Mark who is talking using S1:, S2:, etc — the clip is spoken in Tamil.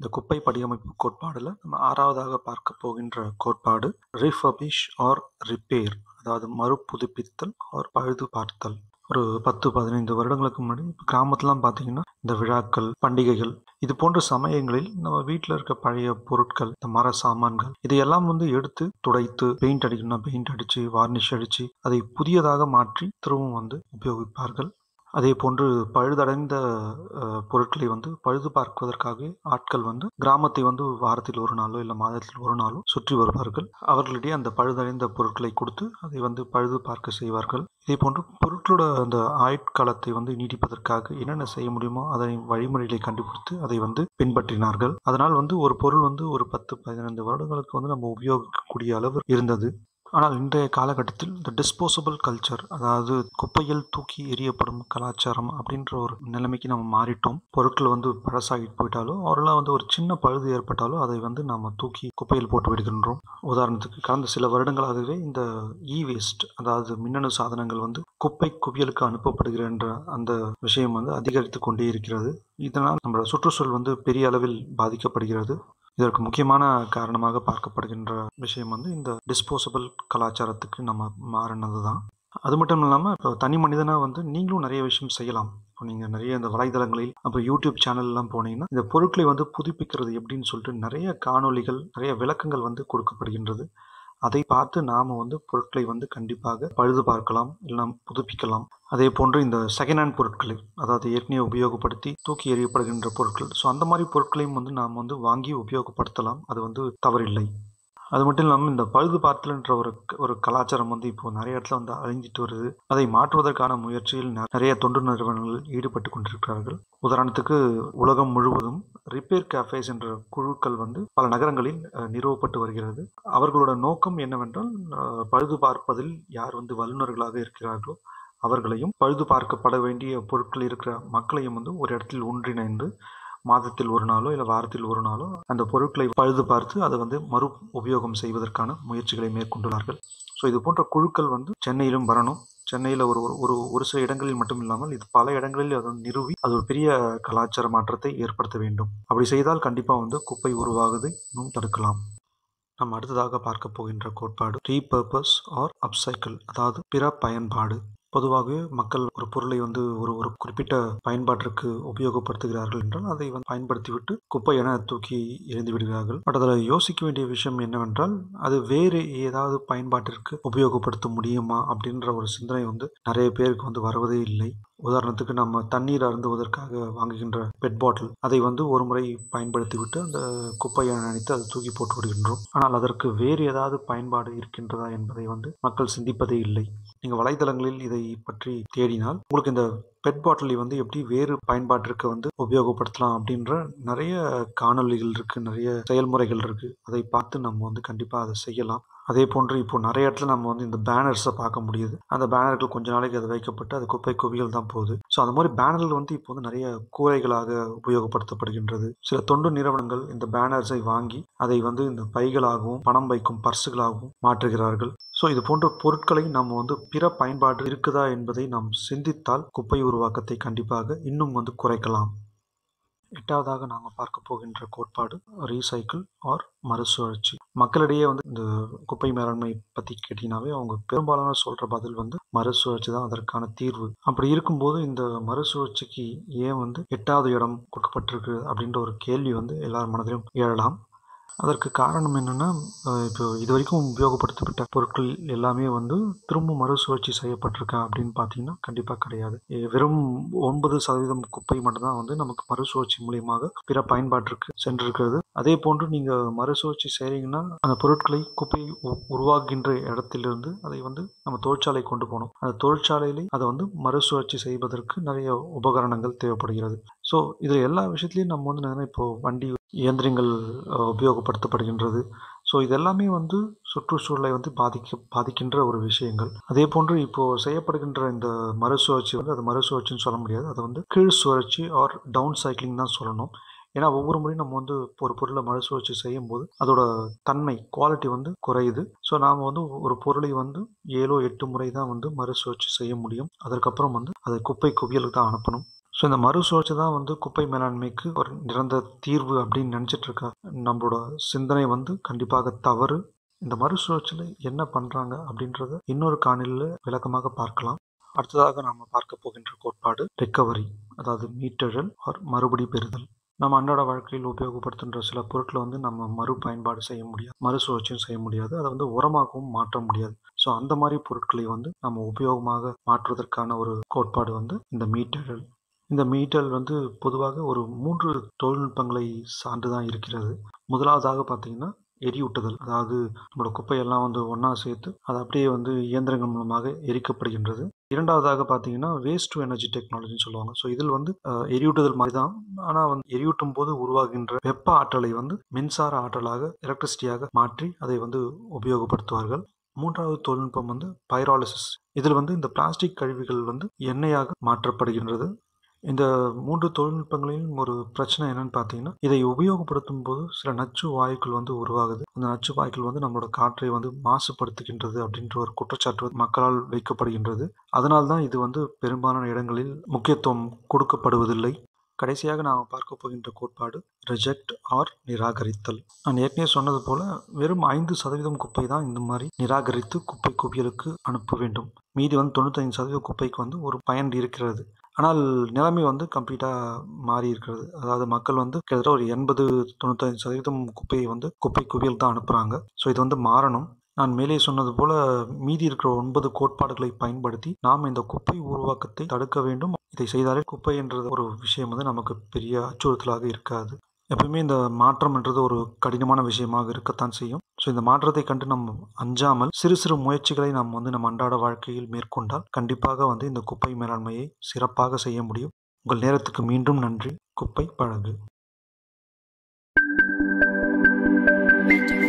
S1: இந்த குப்பை படியமைப்பு கோட்பாடுல நம்ம ஆறாவதாக பார்க்க போகின்ற கோட்பாடு ரீஃபர்பிஷ் ஆர் ரிப்பேர் அதாவது மறுபுதுப்பித்தல் ஆர் பழுது பார்த்தல் ஒரு பத்து பதினைந்து வருடங்களுக்கு முன்னாடி இப்போ கிராமத்துலாம் பார்த்தீங்கன்னா இந்த விழாக்கள் பண்டிகைகள் இது போன்ற சமயங்களில் நம்ம வீட்டில் இருக்க பழைய பொருட்கள் இந்த மர சாமான்கள் இதையெல்லாம் வந்து எடுத்து துடைத்து பெயிண்ட் அடிக்கணும்னா பெயிண்ட் அடித்து வார்னிஷ் அடித்து அதை புதியதாக மாற்றி திரும்பவும் வந்து உபயோகிப்பார்கள் அதே போன்று பழுதடைந்த அஹ், பொருட்களை வந்து பழுது பார்ப்பதற்காக ஆட்கள் வந்து கிராமத்தை வந்து வாரத்தில் ஒரு நாளோ இல்லை மாதத்தில் ஒரு நாளோ சுற்றி வருவார்கள் அவர்களிடையே அந்த பழுதடைந்த பொருட்களை கொடுத்து அதை வந்து பழுது பார்க்க செய்வார்கள் இதே போன்று பொருட்களோட அந்த ஆயுட்காலத்தை வந்து நீடிப்பதற்காக என்னென்ன செய்ய முடியுமோ அதை வழிமுறைகளை கண்டுபிடித்து அதை வந்து பின்பற்றினார்கள் அதனால் வந்து ஒரு பொருள் வந்து ஒரு பத்து பதினைந்து வருடங்களுக்கு வந்து நம்ம உபயோகிக்கக்கூடிய அளவு இருந்தது ஆனால் இன்றைய காலகட்டத்தில் இந்த டிஸ்போசபிள் கல்ச்சர் அதாவது குப்பையில் தூக்கி எறியப்படும் கலாச்சாரம் அப்படின்ற ஒரு நிலைமைக்கு நம்ம மாறிட்டோம் பொருட்கள் வந்து பழசாகிட்டு போயிட்டாலோ அவரெல்லாம் வந்து ஒரு சின்ன பழுது ஏற்பட்டாலோ அதை வந்து நம்ம தூக்கி குப்பையில் போட்டு விடுகின்றோம் உதாரணத்துக்கு கடந்த சில வருடங்களாகவே இந்த இ வேஸ்ட் அதாவது மின்னணு சாதனங்கள் வந்து குப்பை குவியலுக்கு அனுப்பப்படுகின்ற அந்த விஷயம் வந்து அதிகரித்து கொண்டே இருக்கிறது இதனால் நம்மளோட சுற்றுச்சூழல் வந்து பெரிய அளவில் பாதிக்கப்படுகிறது இதற்கு முக்கியமான காரணமாக பார்க்கப்படுகின்ற விஷயம் வந்து இந்த டிஸ்போசபிள் கலாச்சாரத்துக்கு நம்ம மாறினது தான் அது மட்டும் இல்லாமல் இப்போ தனி மனிதனாக வந்து நீங்களும் நிறைய விஷயம் செய்யலாம் இப்போ நீங்கள் நிறைய இந்த வலைதளங்களில் அப்புறம் யூடியூப் சேனல்லாம் போனீங்கன்னா இந்த பொருட்களை வந்து புதுப்பிக்கிறது எப்படின்னு சொல்லிட்டு நிறைய காணொளிகள் நிறைய விளக்கங்கள் வந்து கொடுக்கப்படுகின்றது அதை பார்த்து நாம் வந்து பொருட்களை வந்து கண்டிப்பாக பழுது பார்க்கலாம் இல்லை புதுப்பிக்கலாம் அதே போன்று இந்த செகண்ட் ஹேண்ட் பொருட்களை அதாவது ஏற்கனவே உபயோகப்படுத்தி தூக்கி எறியப்படுகின்ற பொருட்கள் ஸோ அந்த மாதிரி பொருட்களையும் வந்து நாம் வந்து வாங்கி உபயோகப்படுத்தலாம் அது வந்து தவறில்லை அது மட்டும் இல்லாமல் இந்த பழுது பார்த்தல்ன்ற ஒரு ஒரு கலாச்சாரம் வந்து இப்போ நிறைய இடத்துல வந்து அழிஞ்சிட்டு வருது அதை மாற்றுவதற்கான முயற்சியில் ந- நிறைய தொண்டு நிறுவனங்கள் ஈடுபட்டு கொண்டிருக்கிறார்கள் உதாரணத்துக்கு உலகம் முழுவதும் ரிப்பேர் கேஃபேஸ் என்ற குழுக்கள் வந்து பல நகரங்களில் அஹ், நிறுவப்பட்டு வருகிறது அவர்களோட நோக்கம் என்னவென்றால் அஹ், பழுது பார்ப்பதில் யார் வந்து வல்லுநர்களாக இருக்கிறார்களோ அவர்களையும் பழுது பார்க்கப்பட வேண்டிய பொருட்கள் இருக்கிற மக்களையும் வந்து ஒரு இடத்தில் ஒன்றிணைந்து மாதத்தில் ஒரு நாளோ இல்லை வாரத்தில் ஒரு நாளோ அந்த பொருட்களை பழுது பார்த்து அதை வந்து மறு உபயோகம் செய்வதற்கான முயற்சிகளை மேற்கொண்டுள்ளார்கள் ஸோ இது போன்ற குழுக்கள் வந்து சென்னையிலும் வரணும் சென்னையில் ஒரு ஒரு- ஒரு ஒரு சில இடங்களில் மட்டும் இல்லாமல் இது பல இடங்களில் அதை வந்து நிறுவி அது ஒரு பெரிய கலாச்சார மாற்றத்தை ஏற்படுத்த வேண்டும் அப்படி செய்தால் கண்டிப்பாக வந்து குப்பை உருவாகுதை இன்னும் தடுக்கலாம் நம்ம அடுத்ததாக பார்க்க போகின்ற கோட்பாடு ரீபர்பஸ் ஆர் அப்சைக்கிள் அதாவது பிற பயன்பாடு பொதுவாகவே மக்கள் ஒரு பொருளை வந்து ஒரு ஒரு குறிப்பிட்ட பயன்பாட்டிற்கு உபயோகப்படுத்துகிறார்கள் என்றால் அதை வந்து பயன்படுத்திவிட்டு குப்பை என தூக்கி எறிந்து விடுகிறார்கள் பட் அதில் யோசிக்க வேண்டிய விஷயம் என்னவென்றால் அது வேறு ஏதாவது பயன்பாட்டிற்கு உபயோகப்படுத்த முடியுமா அப்படின்ற ஒரு சிந்தனை வந்து நிறைய பேருக்கு வந்து வருவதே இல்லை உதாரணத்துக்கு நம்ம தண்ணீர் அருந்துவதற்காக வாங்குகின்ற பெட் பாட்டில் அதை வந்து ஒரு முறை பயன்படுத்திவிட்டு அந்த குப்பையை நினைத்து அதை தூக்கி போட்டு விடுகின்றோம் ஆனால் அதற்கு வேறு ஏதாவது பயன்பாடு இருக்கின்றதா என்பதை வந்து மக்கள் சிந்திப்பதே இல்லை நீங்கள் வலைதளங்களில் இதை பற்றி தேடினால் உங்களுக்கு இந்த பெட் பாட்டிலை வந்து எப்படி வேறு பயன்பாட்டிற்கு வந்து உபயோகப்படுத்தலாம் அப்படின்ற நிறைய காணொளிகள் இருக்குது நிறைய செயல்முறைகள் இருக்குது அதை பார்த்து நம்ம வந்து கண்டிப்பாக அதை செய்யலாம் அதே போன்று இப்போ நிறைய இடத்துல நம்ம வந்து இந்த பேனர்ஸை பார்க்க முடியுது அந்த பேனர்கள் கொஞ்ச நாளைக்கு அது வைக்கப்பட்டு அது குப்பை குவியல் தான் போகுது ஸோ அந்த மாதிரி பேனர்கள் வந்து இப்போ வந்து நிறைய கூரைகளாக உபயோகப்படுத்தப்படுகின்றது சில தொண்டு நிறுவனங்கள் இந்த பேனர்ஸை வாங்கி அதை வந்து இந்த பைகளாகவும் பணம் வைக்கும் பர்சுகளாகவும் மாற்றுகிறார்கள் ஸோ இது போன்ற பொருட்களை நம்ம வந்து பிற பயன்பாடு இருக்குதா என்பதை நாம் சிந்தித்தால் குப்பை உருவாக்கத்தை கண்டிப்பாக இன்னும் வந்து குறைக்கலாம் எட்டாவதாக நாங்கள் பார்க்க போகின்ற கோட்பாடு ரீசைக்கிள் ஆர் மறுசுழற்சி மக்களிடையே வந்து இந்த குப்பை மேலாண்மை பற்றி கேட்டிங்கனாவே அவங்க பெரும்பாலான சொல்கிற பதில் வந்து மறுசுழற்சி தான் அதற்கான தீர்வு அப்படி இருக்கும்போது இந்த மறுசுழற்சிக்கு ஏன் வந்து எட்டாவது இடம் கொடுக்கப்பட்டிருக்கு அப்படின்ற ஒரு கேள்வி வந்து எல்லார் மனதிலும் எழலாம் அதற்கு காரணம் என்னென்னா இப்போ இது வரைக்கும் உபயோகப்படுத்தப்பட்ட பொருட்கள் எல்லாமே வந்து திரும்ப மறுசுழற்சி செய்யப்பட்டிருக்கா அப்படின்னு பார்த்தீங்கன்னா கண்டிப்பாக கிடையாது எ- வெறும் ஒன்பது சதவீதம் குப்பை மட்டும்தான் வந்து நமக்கு மறுசுழற்சி மூலியமாக பிற பயன்பாட்டிற்கு சென்றிருக்கிறது அதே போன்று நீங்கள் மறுசுழற்சி செய்கிறீங்கன்னா அந்த பொருட்களை குப்பை உ- உருவாகின்ற இடத்திலிருந்து அதை வந்து நம்ம தொழிற்சாலை கொண்டு போகணும் அந்த தொழிற்சாலையிலே அதை வந்து மறுசுழற்சி செய்வதற்கு நிறைய உபகரணங்கள் தேவைப்படுகிறது ஸோ இதில் எல்லா விஷயத்துலையும் நம்ம வந்து நிறைய இப்போ வண்டி இயந்திரங்கள் அஹ், உபயோகப்படுத்தப்படுகின்றது ஸோ இதெல்லாமே வந்து சுற்றுச்சூழலை வந்து பாதிக்க பாதிக்கின்ற ஒரு விஷயங்கள் அதே போன்று இப்போ செய்யப்படுகின்ற இந்த மறுசுழற்சி வந்து அது மறுசுழற்சின்னு சொல்ல முடியாது அது வந்து கீழ் சுழற்சி ஆர் டவுன் சைக்கிளிங் தான் சொல்லணும் ஏன்னா ஒவ்வொரு முறையும் நம்ம வந்து ஒரு பொருளை மறுசுழற்சி செய்யும் போது அதோட தன்மை குவாலிட்டி வந்து குறையுது ஸோ நாம் வந்து ஒரு பொருளை வந்து ஏழோ எட்டு முறை தான் வந்து மறுசுழற்சி செய்ய முடியும் அதற்கப்புறம் வந்து அதை குப்பை குவியலுக்கு தான் அனுப்பணும் ஸோ இந்த மறுசுழற்சி தான் வந்து குப்பை மேலாண்மைக்கு ஒரு நிரந்தர தீர்வு அப்படின்னு நினச்சிட்டு இருக்க நம்மளோட சிந்தனை வந்து கண்டிப்பாக தவறு இந்த மறுசுழற்சியில் என்ன பண்ணுறாங்க அப்படின்றத இன்னொரு காணொலியில் விளக்கமாக பார்க்கலாம் அடுத்ததாக நாம் பார்க்க போகின்ற கோட்பாடு ரெக்கவரி அதாவது மீட்டெழல் ஆர் மறுபடி பெறுதல் நம்ம அன்றாட வாழ்க்கையில் உபயோகப்படுத்துகின்ற சில பொருட்களை வந்து நம்ம மறு பயன்பாடு செய்ய முடியாது மறுசுழற்சியும் செய்ய முடியாது அதை வந்து உரமாகவும் மாற்ற முடியாது ஸோ அந்த மாதிரி பொருட்களை வந்து நம்ம உபயோகமாக மாற்றுவதற்கான ஒரு கோட்பாடு வந்து இந்த மீட்டெழல் இந்த மீட்டல் வந்து பொதுவாக ஒரு மூன்று தொழில்நுட்பங்களை சார்ந்து தான் இருக்கிறது முதலாவதாக பார்த்தீங்கன்னா எரியூட்டுதல் அதாவது நம்மளோட குப்பையெல்லாம் வந்து ஒன்றா சேர்த்து அது அப்படியே வந்து இயந்திரங்கள் மூலமாக எரிக்கப்படுகின்றது இரண்டாவதாக பார்த்தீங்கன்னா வேஸ்ட் டு எனர்ஜி டெக்னாலஜின்னு சொல்லுவாங்க ஸோ இதில் வந்து எரியூட்டுதல் மாதிரி தான் ஆனால் வந்து எரியூட்டும் போது உருவாகின்ற வெப்ப ஆற்றலை வந்து மின்சார ஆற்றலாக எலக்ட்ரிசிட்டியாக மாற்றி அதை வந்து உபயோகப்படுத்துவார்கள் மூன்றாவது தொழில்நுட்பம் வந்து பைராலிசிஸ் இதில் வந்து இந்த பிளாஸ்டிக் கழிவுகள் வந்து எண்ணெயாக மாற்றப்படுகின்றது இந்த மூன்று தொழில்நுட்பங்களையும் ஒரு பிரச்சனை என்னன்னு பார்த்தீங்கன்னா இதை உபயோகப்படுத்தும் போது சில நச்சு வாயுக்கள் வந்து உருவாகுது அந்த நச்சு வாயுக்கள் வந்து நம்மளோட காற்றை வந்து மாசுபடுத்துகின்றது அப்படின்ற ஒரு குற்றச்சாட்டு மக்களால் வைக்கப்படுகின்றது அதனால தான் இது வந்து பெரும்பாலான இடங்களில் முக்கியத்துவம் கொடுக்கப்படுவதில்லை கடைசியாக நாம் பார்க்க போகின்ற கோட்பாடு ரிஜெக்ட் ஆர் நிராகரித்தல் நான் ஏற்கனவே சொன்னது போல வெறும் ஐந்து சதவீதம் குப்பை தான் இந்த மாதிரி நிராகரித்து குப்பை குவியலுக்கு அனுப்ப வேண்டும் மீதி வந்து தொண்ணூத்தைந்து சதவீத குப்பைக்கு வந்து ஒரு பயன் இருக்கிறது ஆனால் நிலைமை வந்து கம்ப்ளீட்டாக மாறி இருக்கிறது அதாவது மக்கள் வந்து கிட்டத்தட்ட ஒரு எண்பது தொண்ணூத்தஞ்சு சதவீதம் குப்பையை வந்து குப்பை குவியல் தான் அனுப்புகிறாங்க ஸோ இது வந்து மாறணும் நான் மேலே சொன்னது போல மீதி இருக்கிற ஒன்பது கோட்பாடுகளை பயன்படுத்தி நாம் இந்த குப்பை உருவாக்கத்தை தடுக்க வேண்டும் இதை செய்தாலே குப்பை என்றது ஒரு விஷயம் வந்து நமக்கு பெரிய அச்சுறுத்தலாக இருக்காது எப்பவுமே இந்த மாற்றம்ன்றது ஒரு கடினமான விஷயமாக இருக்கத்தான் செய்யும் ஸோ இந்த மாற்றத்தை கண்டு நம்ம அஞ்சாமல் சிறு சிறு முயற்சிகளை நாம் வந்து நம்ம அன்றாட வாழ்க்கையில் மேற்கொண்டால் கண்டிப்பாக வந்து இந்த குப்பை மேலாண்மையை சிறப்பாக செய்ய முடியும் உங்கள் நேரத்துக்கு மீண்டும் நன்றி குப்பை பழகு
S2: Mentor